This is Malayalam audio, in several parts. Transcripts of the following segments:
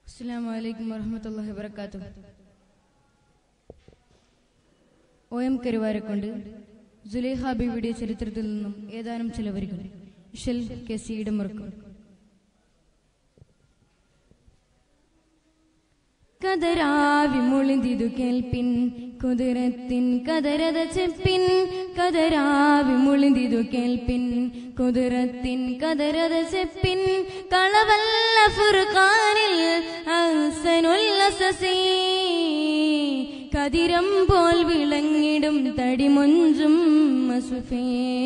അസ്സാം വലൈക്കും വറഹമത്തല്ലാഹി വബർക്കാത്തു ഒ എം കരുവാരക്കൊണ്ട് സുലേഹ ബീവിയുടെ ചരിത്രത്തിൽ നിന്നും ഏതാനും ചില വരികൾ ഇഷൽ കെ സിയുടെ മുറുക്കും കതരാവി മുളിന്തിതു കേൾപ്പിൻ കുതിരത്തിൻ കതരത ചെപ്പിൻ കതരാവി മുളിന്തിതു കേൾപ്പിൻ കുതിരത്തിൻ കതരത ചെപ്പിൻ കളവല്ല ഫുർഖാനിൽ അഹ്സനുല്ലസസീ കതിരം പോൽ വിളങ്ങിടും തടിമൊഞ്ചും മസുഫേ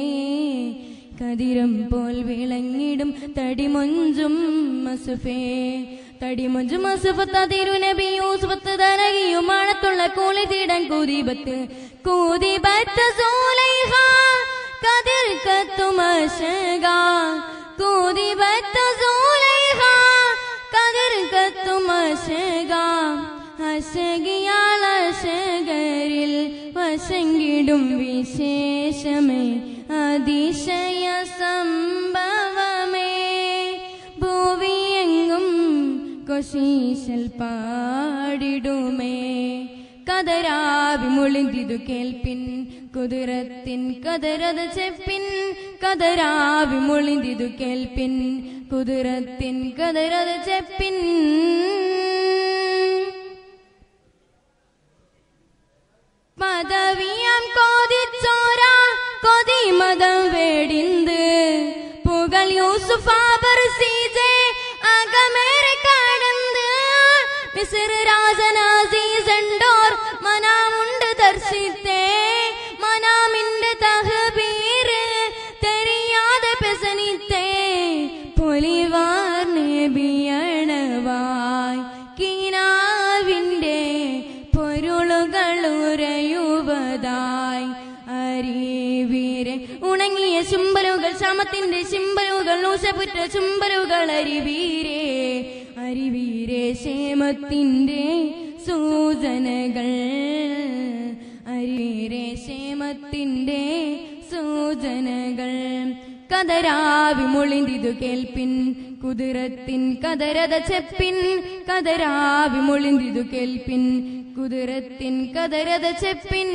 കതിരം പോൽ വിളങ്ങിടും തടിമൊഞ്ചും മസുഫേ തടിമൊഞ്ചും മസുഫത്ത് തിരുനബി യൂസുഫത്ത് തനകിയും മഴത്തുള്ള കൂളി തീടൻ കൂതിബത്ത് കൂതിബത്ത് സൂലൈഹ കതിർ കത്തുമശക കൂതിബത്ത് സൂലൈഹ കതിർ കത്തുമശക അശകിയാൾ അശകരിൽ വശങ്കിടും വിശേഷമേ അതിശയ സംഭവമേ ഭൂവിയെങ്ങും കൊശീശൽ പാടിടുമേ കതരാവി മുളിന്തിതു കേൾപ്പിൻ കുതിരത്തിൻ കതരത ചെപ്പിൻ കതരാവി മുളിന്തിതു കേൾപ്പിൻ കുതിരത്തിൻ കതരത ചെപ്പിൻ പദവിയാം കോതിച്ചോര കൊതി മതം വേടിന്ത് പുകൾ യൂസുഫാബർ സീജെ അകമേറെ കടന്ന് മിസിർ രാജനാസീസണ്ടോർ മനാമുണ്ട് ദർശിത്തേ മനാമിന്റെ തഹബീര് തെരിയാതെ പെസനിത്തേ പൊലിവാർ നബിയണവായി കീനാവിന്റെ പൊരുളുകൾ ഉരയുവതായി അരിവീരെ ഉണങ്ങിയ ചുമ്പലുകൾ ശമത്തിന്റെ ചിമ്പലുകൾ ഊശപുറ്റ ചുമ്പലുകൾ അരിവീരെ അരിവീരെ ക്ഷേമത്തിന്റെ സൂചനകൾ അരിവീരെ ക്ഷേമത്തിന്റെ സൂചനകൾ കതരാവി മൊളിന്തിതു കേൾപ്പിൻ കുതിരത്തിൻ കതരത ചെപ്പിൻ കതരാവി മൊളിന്തിതു കേൾപ്പിൻ കുതിരത്തിൻ കതരത ചെപ്പിൻ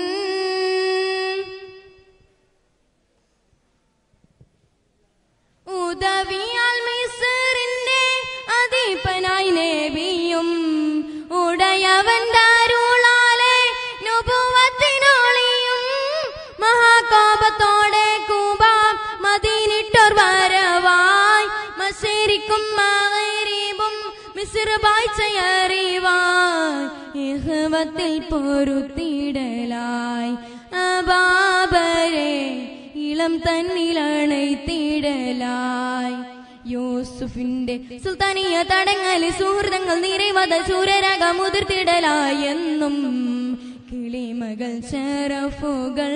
ഉദവിയാൽ മിസറിന്റെ അധീപനായി നേബിയും ഉടയവൻ ദാരുളാലെ നുപുവത്തിനൊളിയും മഹാകോപത്തോടെ കൂബ മദീനിട്ടോർ വരവായി മശേരിക്കും മകരീബും മിസിർ വായിച്ചയറിവായി ഇഹവത്തിൽ പൊരുത്തിടലായി അബാബരെ ഇളം തന്നിലണൈത്തിടലായി യൂസുഫിന്റെ സുൽത്താനിയ തടങ്ങലി സുഹൃതങ്ങൾ നിറവത ശൂരരക മുതിർത്തിടലായി എന്നും കിളിമകൾ ഷറഫുകൾ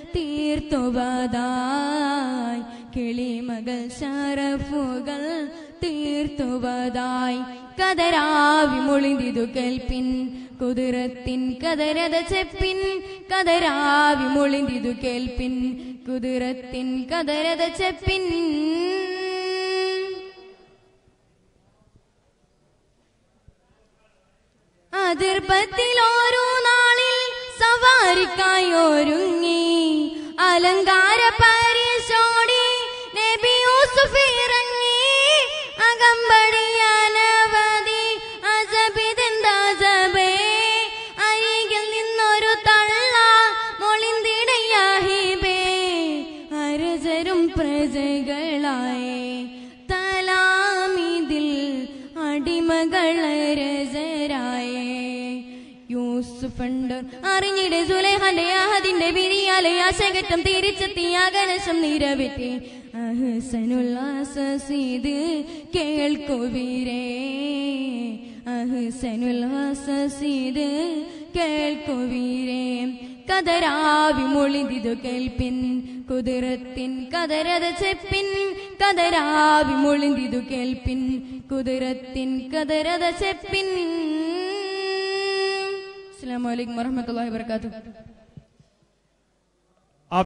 തീർത്തുവതായി കിളിമകൾ ഷറഫുകൾ തീർത്തുവതായി കതരാവി മൊളിന്തിതു കേൾപ്പിൻ കുതിരത്തിൻ കതരത ചെപ്പിൻ കതരാവി മൊളിന്തിതു കേൾപ്പിൻ കുതിരത്തിൻ കതരത ചെപ്പിൻ അതിർപ്പത്തിൽ ഓരോ നാളിൽ സവാരിക്കായി ഒരുങ്ങി അലങ്കാര പരിശോടി നബി യൂസുഫ് ഇറങ്ങി അകമ്പടി അനവധി അജബിതെന്താജബേ അരികിൽ നിന്നൊരു തള്ള മൊളിന്തിടയാഹിബേ അരജരും പ്രജകളായേ തലാമിതിൽ അടിമകളരജരായേ യൂസുഫണ്ട് അറിഞ്ഞിടെ സുലേഖന്റെ ആഹദിന്റെ വിരിയാലെ ആശകറ്റം തിരിച്ചെത്തി ആകനശം നിരവറ്റി അഹ്സനുല്ലാസീത് കേൾക്കുവീരേ അഹ്സനുല്ലാസീത് കേൾക്കുവീരേ കതരാവി മൊളിതിതു കേൾപ്പിൻ കുതിരത്തിൻ കതരത ചെപ്പിൻ കതരാവി മൊളിന്തിതു കേൾപ്പിൻ കുതിരത്തിൻ കതരത ചെപ്പിൻ അസ്സലാമു അലൈക്കും വറഹ്മത്തുള്ളാഹി വബറകാതുഹു